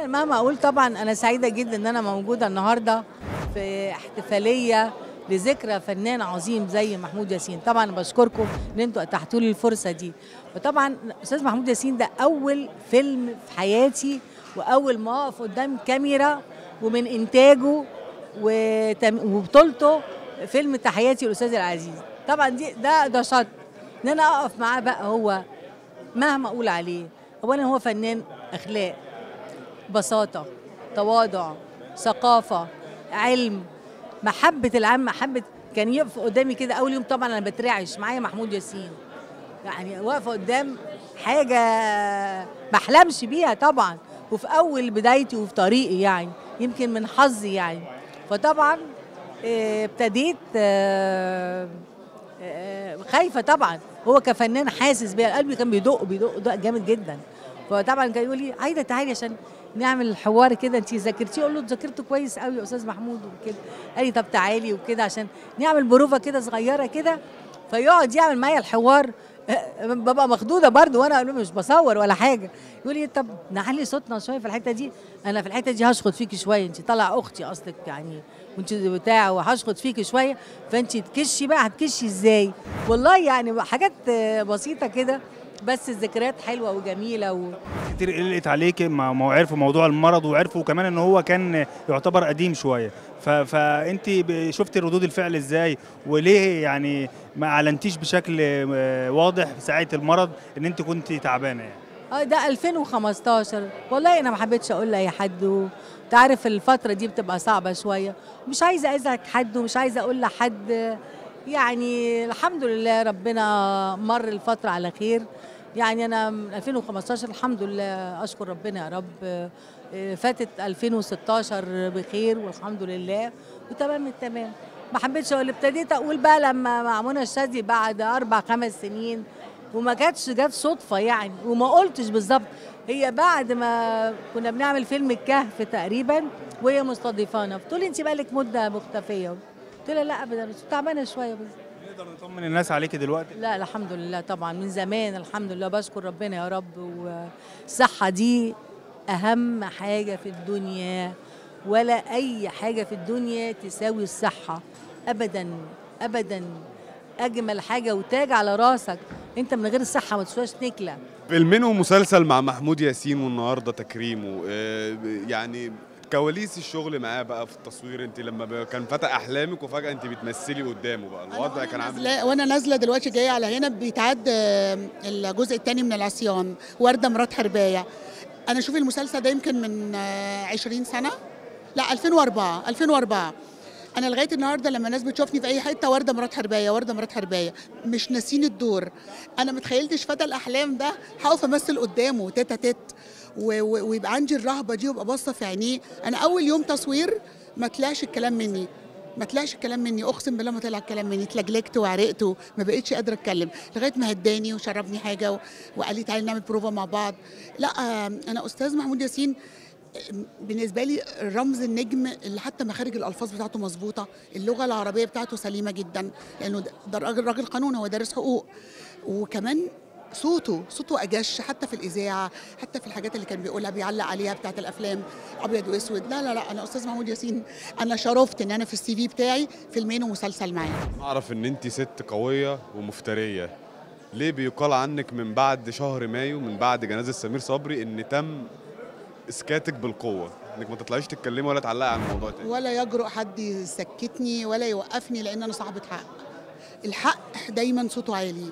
مهما اقول طبعا انا سعيده جدا ان انا موجوده النهارده في احتفاليه لذكرى فنان عظيم زي محمود ياسين طبعا بشكركم ان انتوا اتحتوا لي الفرصه دي وطبعا استاذ محمود ياسين ده اول فيلم في حياتي واول ما اقف قدام كاميرا ومن انتاجه وتم- وبطولته فيلم تحياتي الاستاذ العزيز طبعا دي ده ده شرط ان انا اقف معاه بقى هو مهما اقول عليه اولا هو فنان اخلاق بساطه تواضع ثقافه علم محبه العام محبه كان يقف قدامي كده اول يوم طبعا انا بترعش معايا محمود ياسين يعني واقفه قدام حاجه بحلمش بيها طبعا وفي اول بدايتي وفي طريقي يعني يمكن من حظي يعني فطبعا آه، ابتديت آه، آه، خايفه طبعا هو كفنان حاسس بيا قلبي كان بيدق بيدق دق جامد جدا فطبعا كان يقول لي عايده تعالي عشان نعمل حوار كده انت ذاكرتيه اقول له ذاكرته كويس قوي يا استاذ محمود وكده قال لي طب تعالي وكده عشان نعمل بروفه كده صغيره كده فيقعد يعمل معايا الحوار ببقى مخضوضه برضه وانا اقول له مش بصور ولا حاجه يقول لي طب نعلي صوتنا شويه في الحته دي انا في الحته دي هشخط فيكي شويه انت طالعه اختي اصلك يعني وانت بتاع وهشخط فيكي شويه فانت تكشي بقى هتكشي ازاي والله يعني حاجات بسيطه كده بس الذكريات حلوه وجميله و... كتير قلقت عليك ما ما هو عرفوا موضوع المرض وعرفوا كمان ان هو كان يعتبر قديم شويه ف- فانت ب- شفتي ردود الفعل ازاي وليه يعني ما اعلنتيش بشكل آه، واضح ساعه المرض ان انت كنت تعبانه يعني اه ده 2015 والله انا ما حبيتش اقول لاي حد و- انت عارف الفتره دي بتبقى صعبه شويه مش عايزه ازعج حد ومش عايزه اقول لحد يعني الحمد لله ربنا مر الفتره على خير يعني انا من 2015 الحمد لله اشكر ربنا يا رب آه، فاتت 2016 بخير والحمد لله وتمام التمام ما حبيتش اقول ابتديت اقول بقى لما مع منى الشاذلي بعد اربع خمس سنين وما كانتش جت صدفه يعني وما قلتش بالظبط هي بعد ما كنا بنعمل فيلم الكهف تقريبا وهي مستضيفانا بتقول لي انت بقالك مده مختفيه قلت لها لا ابدا بس تعبانه شويه بس نقدر نطمن الناس عليكي دلوقتي لا الحمد لله طبعا من زمان الحمد لله بشكر ربنا يا رب والصحة دي أهم حاجة في الدنيا ولا أي حاجة في الدنيا تساوي الصحة أبدا أبدا أجمل حاجة وتاج على راسك أنت من غير الصحة ما تسواش نكلة فيلمين ومسلسل مع محمود ياسين والنهارده تكريمه آه، يعني كواليس الشغل معاه بقى في التصوير انت لما ب- كان فتى احلامك وفجاه انت بتمثلي قدامه بقى الوضع كان عامل نازلة وانا نازله دلوقتي جايه على هنا بيتعد آه، الجزء الثاني من العصيان ورده مرات حربايه انا شوف المسلسل ده يمكن من آه، 20 سنه لا 2004 2004 انا لغايه النهارده لما الناس بتشوفني في اي حته ورده مرات حربايه ورده مرات حربايه مش ناسين الدور انا متخيلتش فتى الاحلام ده هقف امثل قدامه تيتا تيت و- و- ويبقى عندي الرهبه دي وابقى باصه في عينيه انا اول يوم تصوير ما طلعش الكلام مني ما طلعش الكلام مني اقسم بالله ما طلع الكلام مني اتلجلجت وعرقت وما بقتش قادره اتكلم لغايه ما هداني وشربني حاجه و... وقال لي تعالي نعمل بروفا مع بعض لا آه، انا استاذ محمود ياسين آه، بالنسبه لي رمز النجم اللي حتى مخارج الالفاظ بتاعته مظبوطه اللغه العربيه بتاعته سليمه جدا لانه ده- ده راجل راجل قانون هو دارس حقوق وكمان صوته صوته اجش حتى في الاذاعه حتى في الحاجات اللي كان بيقولها بيعلق عليها بتاعت الافلام ابيض واسود لا لا لا انا استاذ محمود ياسين انا شرفت ان انا في السي في بتاعي فيلمين ومسلسل معاه اعرف ان انت ست قويه ومفتريه ليه بيقال عنك من بعد شهر مايو من بعد جنازه سمير صبري ان تم اسكاتك بالقوه انك ما تطلعيش تتكلمي ولا تعلقي على الموضوع تاني ولا يجرؤ حد يسكتني ولا يوقفني لان انا صاحبه حق الحق دايما صوته عالي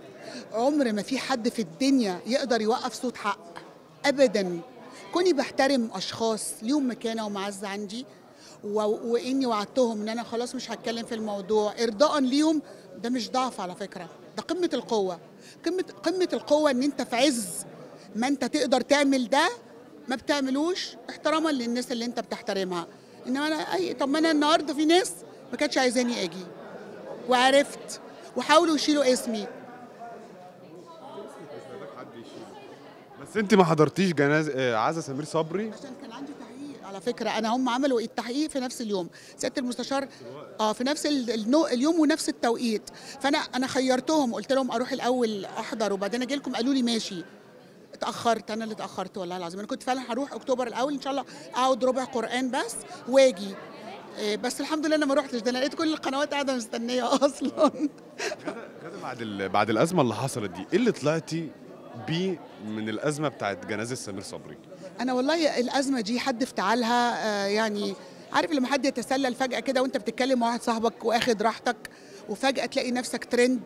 عمر ما في حد في الدنيا يقدر يوقف صوت حق ابدا كوني بحترم اشخاص ليهم مكانه ومعزه عندي و... واني وعدتهم ان انا خلاص مش هتكلم في الموضوع ارضاء ليهم ده مش ضعف على فكره ده قمه القوه قمه قمه القوه ان انت في عز ما انت تقدر تعمل ده ما بتعملوش احتراما للناس اللي انت بتحترمها انما انا اي طب ما انا النهارده في ناس ما كانتش عايزاني اجي وعرفت وحاولوا يشيلوا اسمي بس انت ما حضرتيش جنازه آه، عزا سمير صبري عشان كان عندي تحقيق على فكره انا هم عملوا التحقيق في نفس اليوم سياده المستشار اه في نفس ال- النو- اليوم ونفس التوقيت فانا انا خيرتهم قلت لهم اروح الاول احضر وبعدين اجي لكم قالوا لي ماشي اتاخرت انا اللي اتاخرت والله العظيم انا كنت فعلا هروح اكتوبر الاول ان شاء الله اقعد ربع قران بس واجي إيه، بس الحمد لله انا ما روحتش ده انا لقيت كل القنوات قاعده مستنيه اصلا غدا بعد ال- بعد الازمه اللي حصلت دي ايه اللي طلعتي بيه من الازمه بتاعت جنازه سمير صبري انا والله الازمه دي حد افتعلها آه، يعني عارف لما حد يتسلل فجاه كده وانت بتتكلم مع واحد صاحبك واخد راحتك وفجاه تلاقي نفسك ترند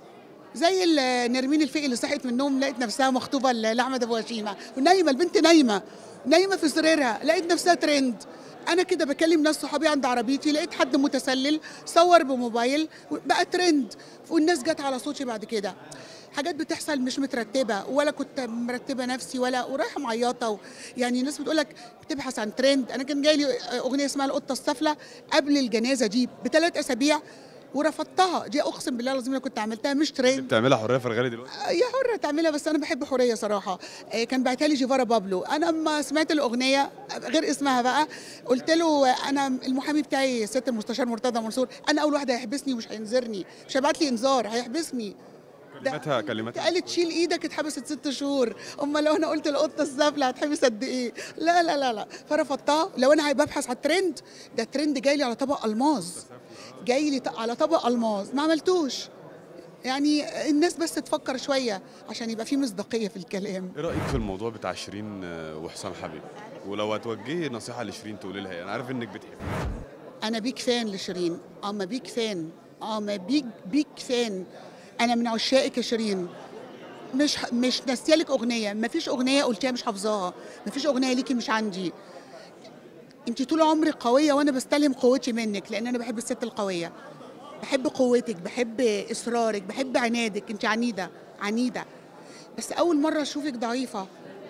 زي ال- نرمين الفقي اللي صحت من النوم لقيت نفسها مخطوبه ل- لاحمد ابو هشيمه ونايمه البنت نايمه نايمه في سريرها لقيت نفسها ترند انا كده بكلم ناس صحابي عند عربيتي لقيت حد متسلل صور بموبايل بقى ترند والناس جت على صوتي بعد كده حاجات بتحصل مش مترتبه ولا كنت مرتبه نفسي ولا ورايحه معيطه و... يعني الناس بتقول لك بتبحث عن ترند انا كان جاي لي اغنيه اسمها القطه السفله قبل الجنازه دي بثلاث اسابيع ورفضتها دي اقسم بالله العظيم انا كنت عملتها مش ترند بتعملها حريه فرغالي دلوقتي هي حرة تعملها بس أنا بحب حرية صراحة آه، كان بعتها لي جيفارا بابلو أنا لما سمعت الأغنية غير اسمها بقى قلت له آه، أنا المحامي بتاعي ست المستشار مرتضى منصور أنا أول واحد هيحبسني ومش هينذرني مش هيبعت لي إنذار هيحبسني ده- كلماتها كلماتها قالت شيل ايدك اتحبست ست شهور اما لو انا قلت القطه السافله هتحبس قد ايه لا لا لا لا فرفضتها لو انا ببحث على الترند ده الترند جاي لي على طبق الماظ جاي لي ط- على طبق الماظ ما عملتوش يعني الناس بس تفكر شويه عشان يبقى في مصداقيه في الكلام ايه رايك في الموضوع بتاع شيرين آه، وحسام حبيب ولو هتوجهي نصيحه لشيرين تقولي لها ايه انا عارف انك بتحبي انا بيك فان لشيرين اما بيك فان اما بيك بيك فان انا من عشاقك يا شيرين مش مش ناسيالك اغنيه ما فيش اغنيه قلتيها مش حافظاها ما فيش اغنيه ليكي مش عندي انت طول عمرك قويه وانا بستلهم قوتي منك لان انا بحب الست القويه بحب قوتك بحب اصرارك بحب عنادك انت عنيده عنيده بس اول مره اشوفك ضعيفه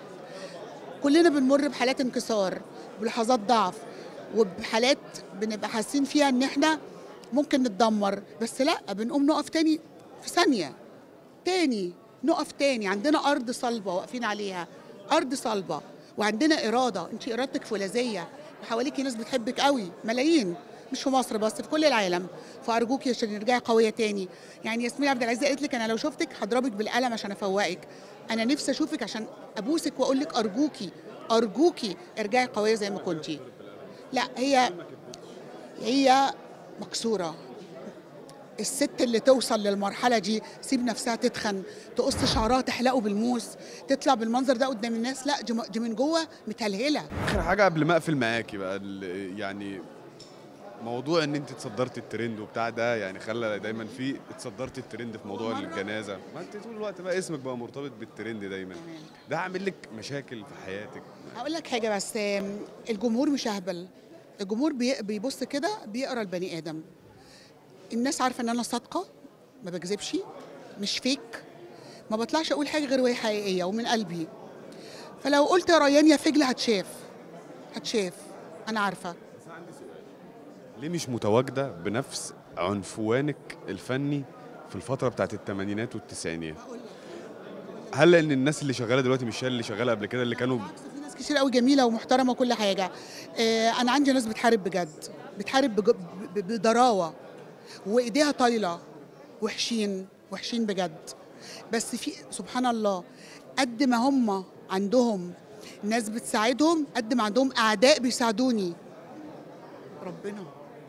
كلنا بنمر بحالات انكسار بلحظات ضعف وبحالات بنبقى حاسين فيها ان احنا ممكن نتدمر بس لا بنقوم نقف تاني في ثانيه تاني نقف تاني عندنا ارض صلبه واقفين عليها ارض صلبه وعندنا اراده انت ارادتك فولاذيه وحواليكي ناس بتحبك قوي ملايين مش في مصر بس في كل العالم فارجوك يا شيرين ارجعي قويه تاني يعني ياسمين عبد العزيز قالت لك انا لو شفتك هضربك بالقلم عشان افوقك انا نفسي اشوفك عشان ابوسك واقول لك ارجوكي ارجوكي ارجعي قويه زي ما كنتي لا هي هي مكسوره الست اللي توصل للمرحلة دي سيب نفسها تتخن تقص شعرها تحلقه بالموس تطلع بالمنظر ده قدام الناس لا دي م- دي من جوه متهلهلة اخر حاجه قبل ما اقفل معاكي بقى ال- يعني موضوع ان انت اتصدرت الترند وبتاع ده يعني خلى دايما في اتصدرت الترند في موضوع الجنازه ما انت طول الوقت بقى اسمك بقى مرتبط بالترند دايما ده عامل لك مشاكل في حياتك هقول لك حاجة بس آم، الجمهور مش اهبل الجمهور بي- بيبص كده بيقرا البني ادم الناس عارفة ان انا صادقة ما بكذبش مش فيك ما بطلعش اقول حاجة غير وهي حقيقية ومن قلبي فلو قلت يا ريان يا فجل هتشاف هتشاف انا عارفة ليه مش متواجده بنفس عنفوانك الفني في الفتره بتاعت الثمانينات والتسعينات هل لان الناس اللي شغاله دلوقتي مش هي اللي شغاله قبل كده اللي كانوا بالعكس في ناس كتير قوي جميله ومحترمه وكل حاجه آه انا عندي ناس بتحارب بجد بتحارب بج- ب- ب- بضراوه وايديها طايله وحشين وحشين بجد بس في سبحان الله قد ما هم عندهم ناس بتساعدهم قد ما عندهم اعداء بيساعدوني ربنا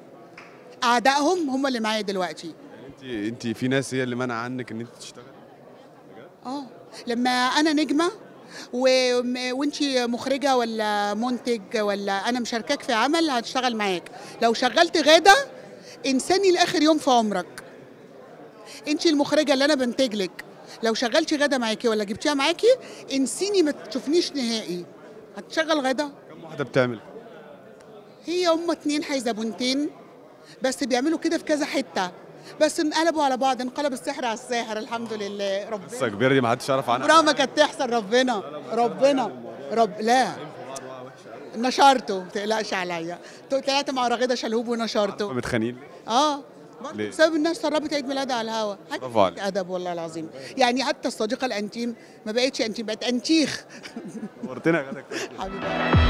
اعدائهم هم اللي معايا دلوقتي انت انت في ناس هي اللي منع عنك ان انت تشتغلي اه لما انا نجمه و... وانتي مخرجه ولا منتج ولا انا مشاركاك في عمل هشتغل معاك لو شغلت غاده انساني لاخر يوم في عمرك انتي المخرجه اللي انا بنتج لك لو شغلتي غاده معاكي ولا جبتيها معاكي انسيني ما تشوفنيش نهائي هتشغل غاده كم واحده بتعمل هي هم اتنين حيزبونتين بس بيعملوا كده في كذا حته بس انقلبوا على بعض انقلب السحر على الساحر الحمد لله ربنا قصه كبيره دي ما حدش يعرف عنها عمرها ما كانت تحصل ربنا ربنا رب لا نشرته ما تقلقش عليا طلعت مع راغده شلهوب ونشرته متخانقين ليه؟ اه برضه ليه؟ بسبب الناس سربت عيد ميلادها على الهوا حاجة برافو عليك. ادب والله العظيم يعني حتى الصديقه الانتيم ما بقتش انتيم بقت انتيخ ورتنا غدا كتير. حبيبي